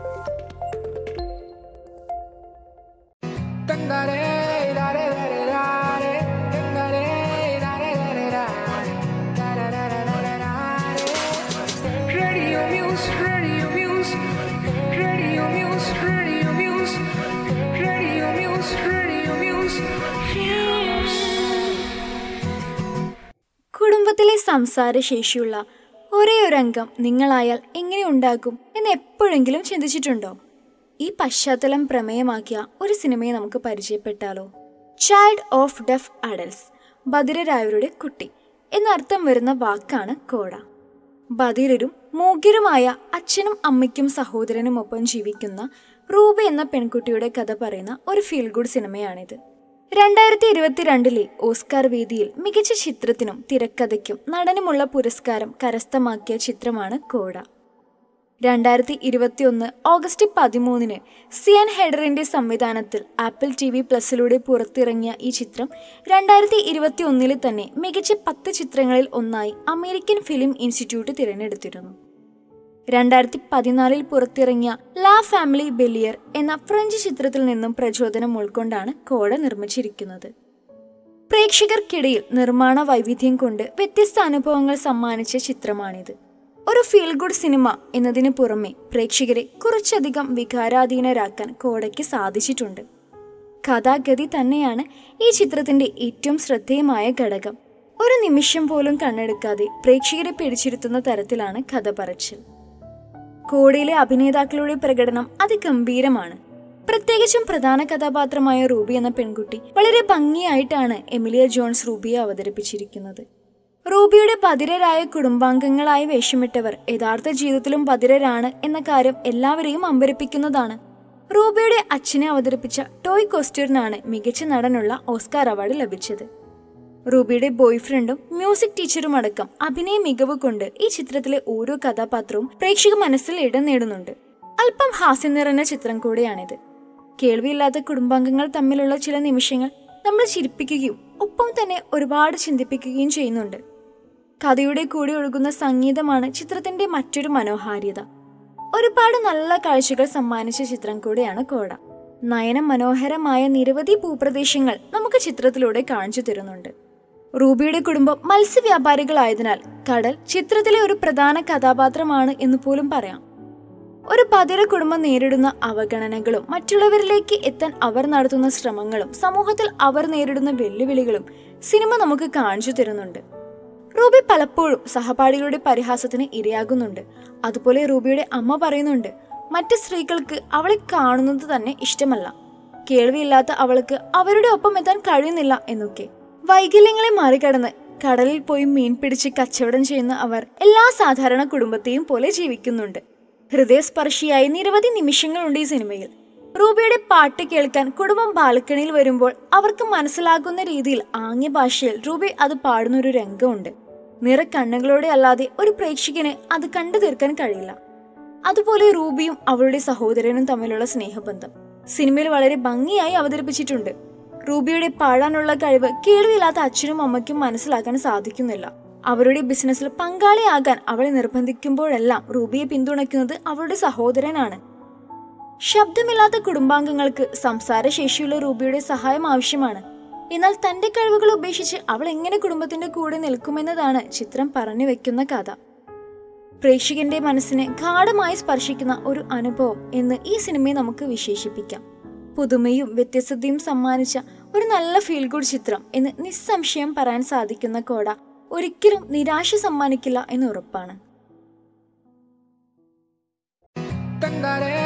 Radio Muse, Radio Muse, Radio Muse, Radio Muse, Radio Muse, Radio Muse, Muse. കുടുംബത്തിലെ സംസാരശേഷിയുള്ള ഒരേ ഒരു അംഗം നിങ്ങളായാൽ എങ്ങനെ ഉണ്ടാകും എന്ന് എപ്പോഴെങ്കിലും ചിന്തിച്ചിട്ടുണ്ടോ ഈ പശ്ചാത്തലം പ്രമേയമാക്കിയ ഒരു സിനിമയെ നമുക്ക് പരിചയപ്പെട്ടാലോ ചൈൽഡ് ഓഫ് ഡെഫ് അഡൽസ് ബദിരരായവരുടെ കുട്ടി എന്നർത്ഥം വരുന്ന വാക്കാണ് കോട ബധിരരും മൂഗ്യരുമായ അച്ഛനും അമ്മയ്ക്കും സഹോദരനുമൊപ്പം ജീവിക്കുന്ന റൂബ എന്ന പെൺകുട്ടിയുടെ കഥ പറയുന്ന ഒരു ഫീൽ ഗുഡ് സിനിമയാണിത് രണ്ടായിരത്തി ഇരുപത്തിരണ്ടിലെ ഓസ്കാർ വേദിയിൽ മികച്ച ചിത്രത്തിനും തിരക്കഥയ്ക്കും നടനുമുള്ള പുരസ്കാരം കരസ്ഥമാക്കിയ ചിത്രമാണ് കോട രണ്ടായിരത്തി ഇരുപത്തിയൊന്ന് ഓഗസ്റ്റ് പതിമൂന്നിന് സിയൻ ഹെഡറിന്റെ സംവിധാനത്തിൽ ആപ്പിൾ ടി വി പ്ലസിലൂടെ പുറത്തിറങ്ങിയ ഈ ചിത്രം രണ്ടായിരത്തി ഇരുപത്തി ഒന്നിൽ തന്നെ മികച്ച പത്ത് ചിത്രങ്ങളിൽ ഒന്നായി അമേരിക്കൻ ഫിലിം ഇൻസ്റ്റിറ്റ്യൂട്ട് തിരഞ്ഞെടുത്തിരുന്നു രണ്ടായിരത്തി പതിനാലിൽ പുറത്തിറങ്ങിയ ലാ ഫാമിലി ബെലിയർ എന്ന ഫ്രഞ്ച് ചിത്രത്തിൽ നിന്നും പ്രചോദനം ഉൾക്കൊണ്ടാണ് കോട നിർമ്മിച്ചിരിക്കുന്നത് പ്രേക്ഷകർക്കിടയിൽ നിർമ്മാണ വൈവിധ്യം കൊണ്ട് വ്യത്യസ്ത അനുഭവങ്ങൾ സമ്മാനിച്ച ചിത്രമാണിത് ഒരു ഫീൽ ഗുഡ് സിനിമ എന്നതിന് പുറമെ പ്രേക്ഷകരെ കുറച്ചധികം വികാരാധീനരാക്കാൻ കോടയ്ക്ക് സാധിച്ചിട്ടുണ്ട് കഥാഗതി തന്നെയാണ് ഈ ചിത്രത്തിന്റെ ഏറ്റവും ശ്രദ്ധേയമായ ഘടകം ഒരു നിമിഷം പോലും കണ്ണെടുക്കാതെ പ്രേക്ഷകരെ പിടിച്ചിരുത്തുന്ന തരത്തിലാണ് കഥ പറച്ചിൽ കോടയിലെ അഭിനേതാക്കളുടെ പ്രകടനം അതിഗംഭീരമാണ് പ്രത്യേകിച്ചും പ്രധാന കഥാപാത്രമായ റൂബി എന്ന പെൺകുട്ടി വളരെ ഭംഗിയായിട്ടാണ് എമിലിയ ജോൺസ് റൂബിയെ അവതരിപ്പിച്ചിരിക്കുന്നത് റൂബിയുടെ പതിരരായ കുടുംബാംഗങ്ങളായി വേഷമിട്ടവർ യഥാർത്ഥ ജീവിതത്തിലും പതിരരാണ് എന്ന കാര്യം എല്ലാവരെയും അമ്പരപ്പിക്കുന്നതാണ് റൂബിയുടെ അച്ഛനെ അവതരിപ്പിച്ച ടോയ് കോസ്റ്റ്യൂറിനാണ് മികച്ച നടനുള്ള ഓസ്കാർ അവാർഡ് ലഭിച്ചത് റൂബിയുടെ ബോയ്ഫ്രണ്ടും മ്യൂസിക് ടീച്ചറും അടക്കം അഭിനയ മികവ് കൊണ്ട് ഈ ചിത്രത്തിലെ ഓരോ കഥാപാത്രവും പ്രേക്ഷക മനസ്സിൽ ഇടം നേടുന്നുണ്ട് അല്പം ഹാസ്യം നിറഞ്ഞ ചിത്രം കൂടെയാണിത് കേൾവിയില്ലാത്ത കുടുംബാംഗങ്ങൾ തമ്മിലുള്ള ചില നിമിഷങ്ങൾ നമ്മൾ ചിരിപ്പിക്കുകയും ഒപ്പം തന്നെ ഒരുപാട് ചിന്തിപ്പിക്കുകയും ചെയ്യുന്നുണ്ട് കഥയുടെ കൂടി ഒഴുകുന്ന സംഗീതമാണ് ചിത്രത്തിന്റെ മറ്റൊരു മനോഹാരിത ഒരുപാട് നല്ല കാഴ്ചകൾ സമ്മാനിച്ച ചിത്രം കൂടെയാണ് കോട നയനം മനോഹരമായ നിരവധി ഭൂപ്രദേശങ്ങൾ നമുക്ക് ചിത്രത്തിലൂടെ കാണിച്ചു തരുന്നുണ്ട് റൂബിയുടെ കുടുംബം മത്സ്യവ്യാപാരികളായതിനാൽ കടൽ ചിത്രത്തിലെ ഒരു പ്രധാന കഥാപാത്രമാണ് എന്ന് പോലും പറയാം ഒരു പതിര കുടുംബം നേരിടുന്ന അവഗണനകളും മറ്റുള്ളവരിലേക്ക് എത്താൻ അവർ നടത്തുന്ന ശ്രമങ്ങളും സമൂഹത്തിൽ അവർ നേരിടുന്ന വെല്ലുവിളികളും സിനിമ നമുക്ക് കാണിച്ചു തരുന്നുണ്ട് റൂബി പലപ്പോഴും സഹപാഠികളുടെ പരിഹാസത്തിന് ഇരയാകുന്നുണ്ട് അതുപോലെ റൂബിയുടെ അമ്മ പറയുന്നുണ്ട് മറ്റ് സ്ത്രീകൾക്ക് അവളെ കാണുന്നത് തന്നെ ഇഷ്ടമല്ല കേൾവിയില്ലാത്ത അവൾക്ക് അവരുടെ ഒപ്പം എത്താൻ കഴിയുന്നില്ല എന്നൊക്കെ വൈകല്യങ്ങളെ മറികടന്ന് കടലിൽ പോയി മീൻ പിടിച്ച് കച്ചവടം ചെയ്യുന്ന അവർ എല്ലാ സാധാരണ കുടുംബത്തെയും പോലെ ജീവിക്കുന്നുണ്ട് ഹൃദയസ്പർശിയായ നിരവധി നിമിഷങ്ങളുണ്ട് ഈ സിനിമയിൽ റൂബിയുടെ പാട്ട് കേൾക്കാൻ കുടുംബം ബാൽക്കണിയിൽ വരുമ്പോൾ അവർക്ക് മനസ്സിലാകുന്ന രീതിയിൽ ആംഗ്യ ഭാഷയിൽ റൂബി അത് പാടുന്ന ഒരു രംഗമുണ്ട് നിറക്കണ്ണുകളോടെ അല്ലാതെ ഒരു പ്രേക്ഷകന് അത് കണ്ടു തീർക്കാൻ കഴിയില്ല അതുപോലെ റൂബിയും അവളുടെ സഹോദരനും തമ്മിലുള്ള സ്നേഹബന്ധം സിനിമയിൽ വളരെ ഭംഗിയായി അവതരിപ്പിച്ചിട്ടുണ്ട് റൂബിയുടെ പാടാനുള്ള കഴിവ് കേൾവിയില്ലാത്ത അച്ഛനും അമ്മയ്ക്കും മനസ്സിലാക്കാൻ സാധിക്കുന്നില്ല അവരുടെ ബിസിനസ്സിൽ പങ്കാളിയാകാൻ അവളെ നിർബന്ധിക്കുമ്പോഴെല്ലാം റൂബിയെ പിന്തുണയ്ക്കുന്നത് അവളുടെ സഹോദരനാണ് ശബ്ദമില്ലാത്ത കുടുംബാംഗങ്ങൾക്ക് സംസാരശേഷിയുള്ള റൂബിയുടെ സഹായം ആവശ്യമാണ് എന്നാൽ തന്റെ കഴിവുകൾ ഉപേക്ഷിച്ച് അവൾ എങ്ങനെ കുടുംബത്തിന്റെ കൂടെ നിൽക്കുമെന്നതാണ് ചിത്രം പറഞ്ഞു വെക്കുന്ന കഥ പ്രേക്ഷകന്റെ മനസ്സിനെ ഗാഠമായി സ്പർശിക്കുന്ന ഒരു അനുഭവം എന്ന് ഈ സിനിമയെ നമുക്ക് വിശേഷിപ്പിക്കാം പുതുമയും വ്യത്യസ്തതയും സമ്മാനിച്ച ഒരു നല്ല ഫീൽ ഗുഡ് ചിത്രം എന്ന് നിസ്സംശയം പറയാൻ സാധിക്കുന്ന കോട ഒരിക്കലും നിരാശ സമ്മാനിക്കില്ല എന്ന് ഉറപ്പാണ് Tandare,